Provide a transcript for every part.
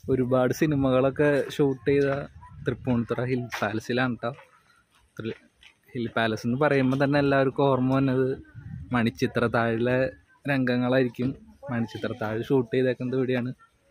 ഒരുപാട് സിനിമകളൊക്കെ ഷൂട്ട് ചെയ്ത തൃപ്പൂണിത്തുറ ഹിൽ പാലസിലാണ് കേട്ടോ ഹിൽ പാലസ് എന്ന് പറയുമ്പോൾ തന്നെ എല്ലാവർക്കും ഓർമ്മ വന്നത് മണിച്ചിത്രത്താഴിലെ രംഗങ്ങളായിരിക്കും മണിച്ചിത്രത്താഴ് ഷൂട്ട് ചെയ്തേക്കുന്നത് ഇവിടെയാണ്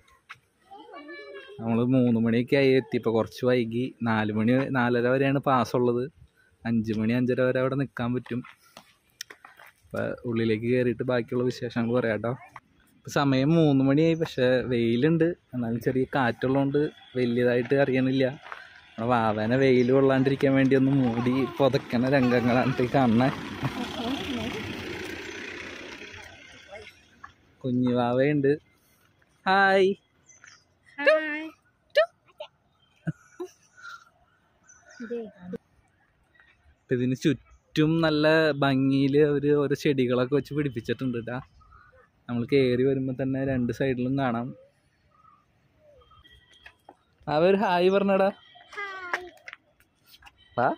നമ്മൾ മൂന്ന് മണിയൊക്കെ ആയി എത്തിയപ്പോൾ കുറച്ച് വൈകി നാല് മണി നാലര വരെയാണ് പാസ് ഉള്ളത് അഞ്ച് മണി അഞ്ചര വരെ അവിടെ നിൽക്കാൻ പറ്റും അപ്പോൾ ഉള്ളിലേക്ക് കയറിയിട്ട് ബാക്കിയുള്ള വിശേഷങ്ങൾ പറയാം കേട്ടോ ഇപ്പം സമയം മൂന്ന് മണിയായി പക്ഷേ വെയിലുണ്ട് എന്നാലും ചെറിയ കാറ്റുള്ളതുകൊണ്ട് വലിയതായിട്ട് അറിയണില്ല നമ്മുടെ വാവനെ വെയിൽ കൊള്ളാണ്ടിരിക്കാൻ വേണ്ടി ഒന്ന് മൂടി പുതക്കണ രംഗങ്ങളാണ് ഈ കാണണേ കുഞ്ഞു വാവയുണ്ട് ഹായ് ഇപ്പം ഇതിന് ചുറ്റും നല്ല ഭംഗിയിൽ അവർ ഓരോ ചെടികളൊക്കെ വെച്ച് പിടിപ്പിച്ചിട്ടുണ്ട് കേട്ടാ നമ്മൾ കയറി വരുമ്പോൾ തന്നെ രണ്ട് സൈഡിലും കാണാം അവർ ഹായ് പറഞ്ഞടാ ആ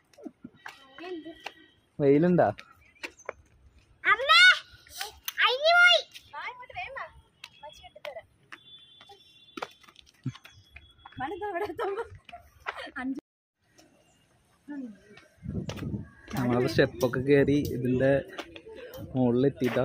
വെയിലുണ്ടാ നമ്മളത് സ്റ്റെപ്പൊക്കെ കയറി ഇതിൻ്റെ മുകളിലെത്തിട്ടോ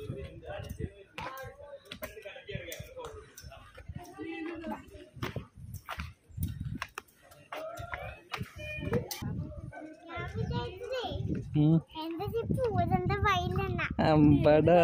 ഉം. എന്താ പൂവതെന്താ വയലെണ്ണ അമ്പടാ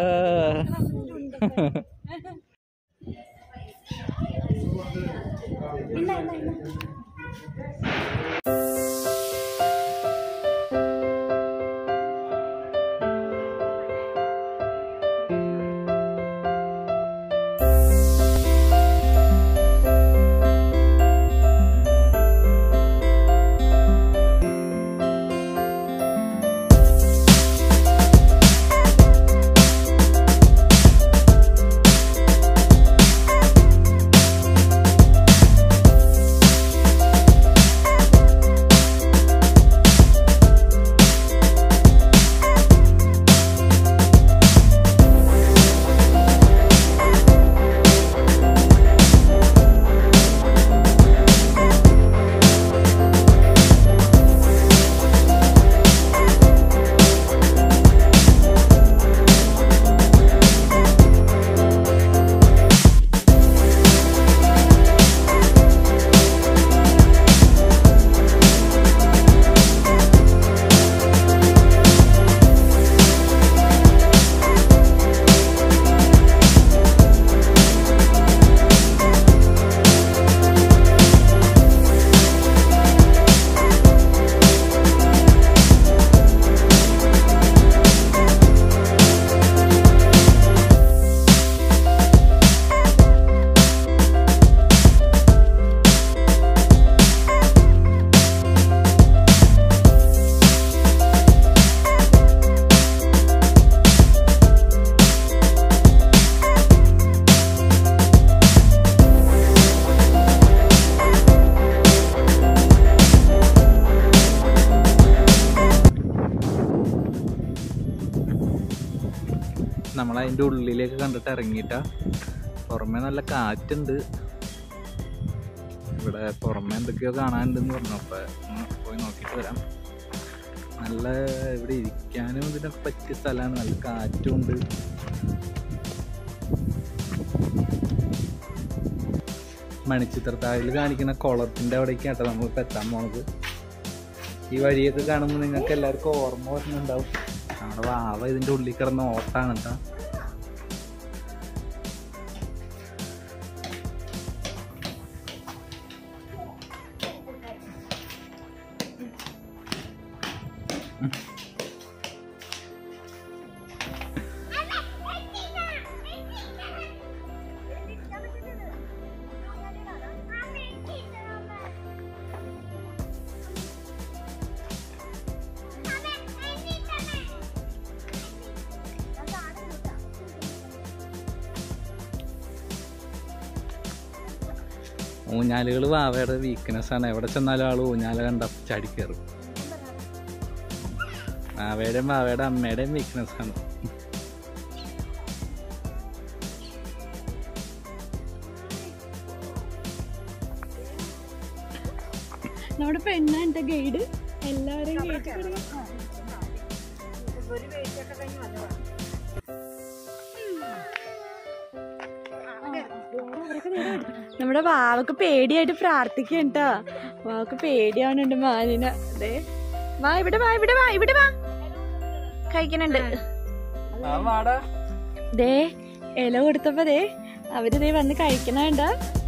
നമ്മൾ അതിൻ്റെ ഉള്ളിലേക്ക് കണ്ടിട്ട് ഇറങ്ങിയിട്ടാ പുറമെ നല്ല കാറ്റുണ്ട് ഇവിടെ പുറമെ എന്തൊക്കെയോ കാണാനുണ്ടെന്ന് പറഞ്ഞു അപ്പോൾ ഒന്ന് പോയി നോക്കിയിട്ട് വരാം നല്ല ഇവിടെ ഇരിക്കാനും ഇതിനൊക്കെ പറ്റിയ സ്ഥലമാണ് നല്ല കാറ്റും ഉണ്ട് മണിച്ചിത്രത്താഴിൽ കാണിക്കുന്ന കുളത്തിൻ്റെ അവിടേക്ക് കേട്ടോ നമ്മളിപ്പോൾ എത്താൻ പോണത് ഈ വഴിയൊക്കെ കാണുമ്പോൾ നിങ്ങൾക്ക് എല്ലാവർക്കും ഓർമ്മ വരുന്നുണ്ടാവും നമ്മുടെ വാവ ഇതിൻ്റെ ഉള്ളിൽ കിടന്ന ഓട്ടാണ് കേട്ടോ ഊഞ്ഞാലുകൾ വാവയുടെ വീക്ക്നെസ് ആണ് എവിടെ ചെന്നാലും ആൾ ഊഞ്ഞാല കണ്ട ചാടി കയറും വാവയുടെയും വാവയുടെ അമ്മയുടെയും വീക്ക്നെസ് ആണ് നമ്മുടെ പെണ്ണാണ്ട ഗൈഡ് എല്ലാവരും ഗൈഡ് നമ്മുടെ വാവക്ക് പേടിയായിട്ട് പ്രാർത്ഥിക്കണ്ടാ വാവക്ക് പേടിയാവുന്നുണ്ട് മാനിന അതെ വാ ഇവിടെ വാ ഇവിടെ വാ ഇവിടെ വാ കഴിക്കണുണ്ട് ദേ ഇല കൊടുത്തപ്പോ ദേ അവര് ദേ വന്ന് കഴിക്കണണ്ട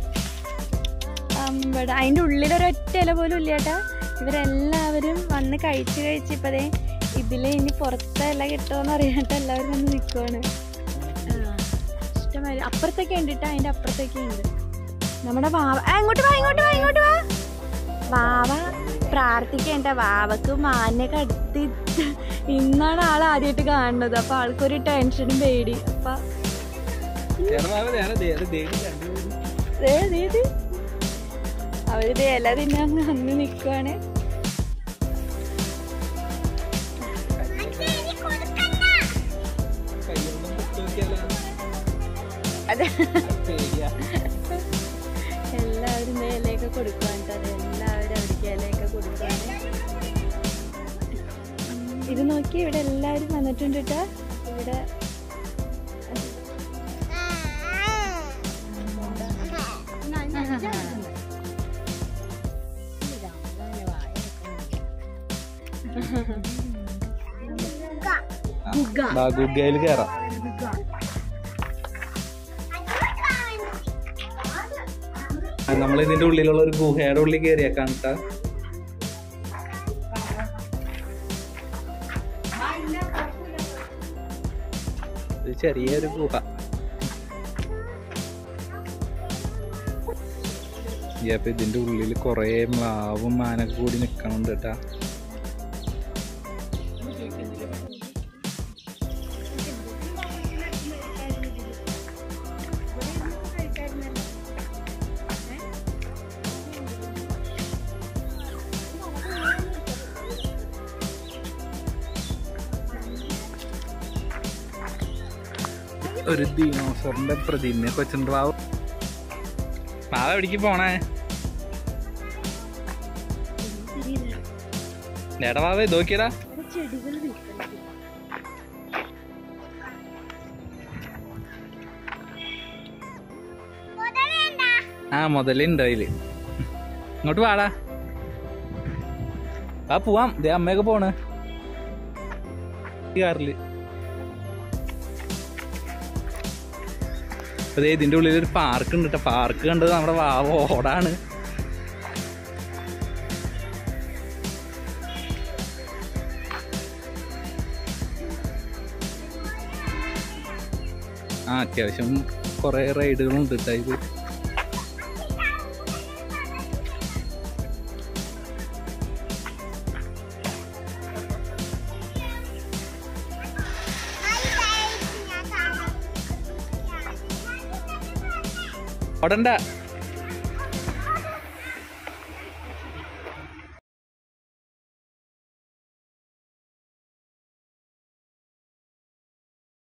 അമ്പട അതിന്റെ ഉള്ളിൽ ഒരൊറ്റ ഇല പോലും ഇല്ല ചേട്ടാ ഇവരെല്ലാവരും വന്ന് കഴിച്ച് കഴിച്ച് ഇപ്പൊ ദേ ഇതില് ഇനി പുറത്തെ ഇല കിട്ടുമോന്ന് അറിയാണ്ട് എല്ലാവരും വന്ന് നിക്കുവാണ് ആ, ഇഷ്ടമായി അപ്പുറത്തൊക്കെ ഉണ്ട് കേട്ടോ അതിന്റെ അപ്പുറത്തൊക്കെ ഉണ്ട് നമ്മുടെ വാവ ആ, ഇങ്ങോട്ട് വാ ഇങ്ങോട്ട് വാ ഇങ്ങോട്ട് വാ വാവ പ്രാർത്ഥിക്കേണ്ട വാവക്ക് മാനൊക്കെ അടുത്ത് ഇന്നാണ് ആൾ ആദ്യമായിട്ട് കാണുന്നത് അപ്പൊ ആൾക്കൊരു ടെൻഷനും പേടി അപ്പൊ ദേ, ദേ, ദേ. അവര് ദേ ഇല തിന്നാൻ വന്ന് നിക്കുവാണ് അതെ എല്ലാവരും ദേ ഇലയൊക്കെ കൊടുക്കുവാണ് ട്ടോ. ദേ എല്ലാവരും അവർക്ക് ഇലയൊക്കെ കൊടുക്കുവാണ് ഇത് നോക്കി ഇവിടെ എല്ലാവരും വന്നിട്ടുണ്ട് കേട്ടോ ഇവിടെ ഗുഗയിൽ കയറാം നമ്മൾ ഇതിന്റെ ഉള്ളിലുള്ള ഒരു ഗുഹയുടെ ഉള്ളിൽ കയറിയേക്കാം കേട്ടാ ഇത് ചെറിയൊരു ഗുഹ ഈ അപ്പൊ ഇതിന്റെ ഉള്ളിൽ കൊറേ മ്ലാവും മാനൊക്കെ കൂടി നിക്കണുണ്ട് കേട്ടാ ഒരു ദിനോസറിന്റെ പ്രതിമയൊക്കെ വെച്ചിട്ടുണ്ട് വാവ് വാവ എവിടേക്ക് പോണേ ഏടാ വാവേ നോക്കിയടാ ചെടികൾ നിൽക്കണം ആ മുതലുണ്ട് അതില് ഇങ്ങോട്ട് വാടാ ആ പോവാം ദേ അമ്മയൊക്കെ പോണ് ഈ കാറില് അതെ ഇതിന്റെ ഉള്ളിൽ ഒരു പാർക്ക് ഉണ്ട് കേട്ടോ പാർക്ക് കണ്ടത് നമ്മുടെ വാവ ഓടാണ് ആ അത്യാവശ്യം കുറെ റൈഡുകളുണ്ട് കേട്ടോ ഇത് ഓടണ്ട